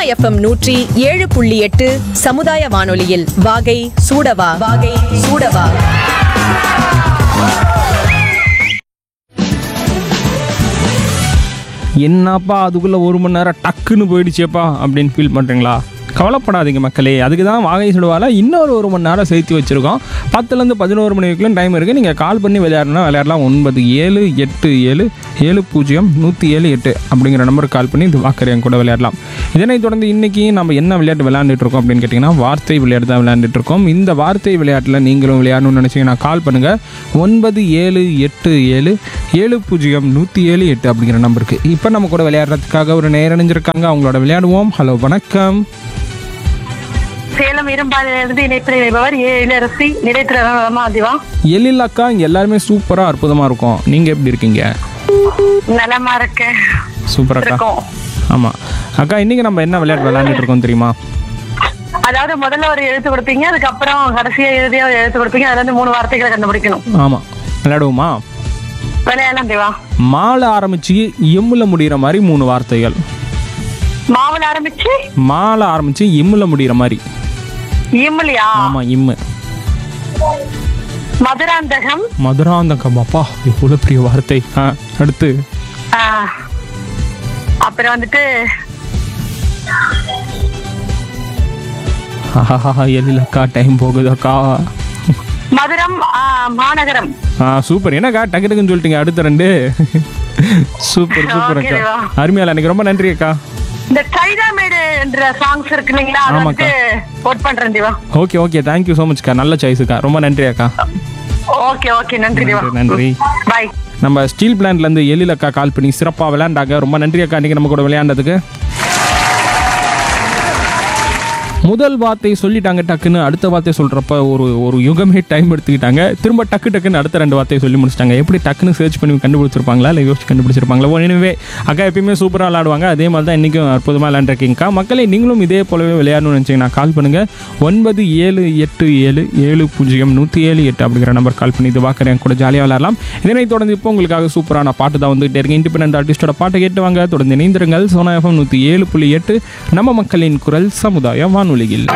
FM நூற்றி ஏழு புள்ளி எட்டு சமுதாய வானொலியில் வாகை சூடவா வாகை சூடவா என்னப்பா அதுக்குள்ளே ஒரு மணி நேரம் டக்குன்னு போயிடுச்சேப்பா அப்படின்னு ஃபீல் பண்ணுறீங்களா கவலைப்படாதீங்க மக்களே அதுக்கு தான் வாகை சுடுவால இன்னொரு ஒரு மணி நேரம் சேர்த்து வச்சுருக்கோம் பத்துலேருந்து பதினோரு மணி வரைக்கும் டைம் இருக்குது நீங்கள் கால் பண்ணி விளையாடணும்னா விளையாடலாம் ஒன்பது ஏழு எட்டு ஏழு ஏழு பூஜ்ஜியம் நூற்றி ஏழு எட்டு அப்படிங்கிற நம்பருக்கு கால் பண்ணி இது வாக்கரையன் கூட விளையாடலாம் இதனைத் தொடர்ந்து இன்றைக்கி நம்ம என்ன விளையாட்டு விளையாண்டுட்டு இருக்கோம் அப்படின்னு கேட்டிங்கன்னா வார்த்தை விளையாட்டு தான் விளையாண்டுட்டு இருக்கோம் இந்த வார்த்தை விளையாட்டில் நீங்களும் விளையாடணும்னு நினச்சிங்கன்னா கால் பண்ணுங்கள் ஒன்பது ஏழு எட்டு ஏழு ஏழு பூஜ்ஜியம் நூற்றி ஏழு எட்டு அப்படிங்கிற நம்பருக்கு இப்போ நம்ம கூட விளையாடுறதுக்காக ஒரு நேரணிஞ்சிருக்காங்க அவங்களோட விளையாடுவோம் ஹலோ வணக்கம் சேலம் இரும்பாலிலிருந்து இணைப்பில் இணைப்பவர் ஏ இளரசி நிலைத்திரமா அதிவா எழில் அக்கா இங்கே எல்லாருமே சூப்பராக அற்புதமாக இருக்கும் நீங்கள் எப்படி இருக்கீங்க நலமா இருக்கேன் சூப்பர் அக்கா இருக்கோம் ஆமாம் அக்கா இன்றைக்கி நம்ம என்ன விளையாட்டு விளையாண்டுட்டு இருக்கோம் தெரியுமா அதாவது முதல்ல ஒரு எழுத்து கொடுப்பீங்க அதுக்கப்புறம் கடைசியா எழுதியா ஒரு எழுத்து கொடுப்பீங்க அதுல இருந்து மூணு வார்த்தைகளை கண்டுபிடிக்கணும் ஆமாம் விளையாடுவோமா விளையாடலாம் தேவா மாலை ஆரம்பித்து எம்மில் முடிகிற மாதிரி மூணு வார்த்தைகள் மாவுல ஆரம்பிச்சு மாலை ஆரம்பித்து எம்மில் முடிகிற மாதிரி இம்லியா ஆமாம் இம்மு மதுராந்தகம் மதுராந்தகம் அப்பா எவ்வளோ பெரிய வார்த்தை ஆ அடுத்து ஆ, அப்புறம் வந்துட்டு ஆஹா எழிலக்கா டைம் போகுதாக்கா மதுரம் ஆ, மாநகரம் ஆ சூப்பர் என்னக்கா டக்கு டக்குன்னு சொல்லிட்டீங்க அடுத்த ரெண்டு சூப்பர் சூப்பர் Okay, அக்கா தேவா. அருமையால எனக்கு ரொம்ப நன்றி அக்கா இந்த சைதாமேடு என்ற சாங்ஸ் இருக்கு இல்லைங்களா அது ஆமாக்கா. வந்துட்டு ஓட் பண்றேன் Deva okay okay thank you so மச்க்கா நல்ல சாய்ஸுக்கா ரொம்ப நன்றி அக்கா ஓகே ஓகே நன்றி தேவா நன்றி, நன்றி. பாய் நம்ம ஸ்டீல் பிளான்ட்லேருந்து எழில் அக்கா கால் பண்ணி சிறப்பாக விளையாண்டாங்க ரொம்ப நன்றி அக்கா இன்றைக்கி நம்ம கூட விளையாண்டதுக்கு முதல் வார்த்தை சொல்லிட்டாங்க டக்குன்னு அடுத்த வார்த்தை சொல்கிறப்ப ஒரு ஒரு யுகமே டைம் எடுத்துக்கிட்டாங்க திரும்ப டக்கு டக்குன்னு அடுத்த ரெண்டு வார்த்தையை சொல்லி முடிச்சிட்டாங்க எப்படி டக்குன்னு சர்ச் பண்ணி கண்டுபிடிச்சிருப்பாங்களா இல்லை யோசிச்சு கண்டுபிடிச்சிருப்பாங்களா ஓ எனவே அக்கா எப்பயுமே சூப்பராக விளையாடுவாங்க அதே மாதிரி தான் இன்றைக்கும் அற்புதமாக விளையாண்டுருக்கீங்கக்கா மக்களே நீங்களும் இதே போலவே விளையாடணும்னு நினச்சிங்கன்னா கால் பண்ணுங்கள் ஒன்பது ஏழு எட்டு ஏழு ஏழு பூஜ்ஜியம் நூற்றி ஏழு எட்டு அப்படிங்கிற நம்பர் கால் பண்ணி இது வாக்கறேன் கூட ஜாலியாக விளையாடலாம் இதனைத் தொடர்ந்து இப்போ உங்களுக்காக சூப்பரான பாட்டு தான் வந்துகிட்டே இருக்கு இண்டிபெண்ட் ஆர்டிஸ்டோட பாட்டை கேட்டு வாங்க தொடர்ந்து இணைந்திருங்கள் சோனா எஃப்எம் நூற்றி ஏழு புள்ளி எட்டு நம்ம மக்களின் குரல் சமுதாய வானொலியில்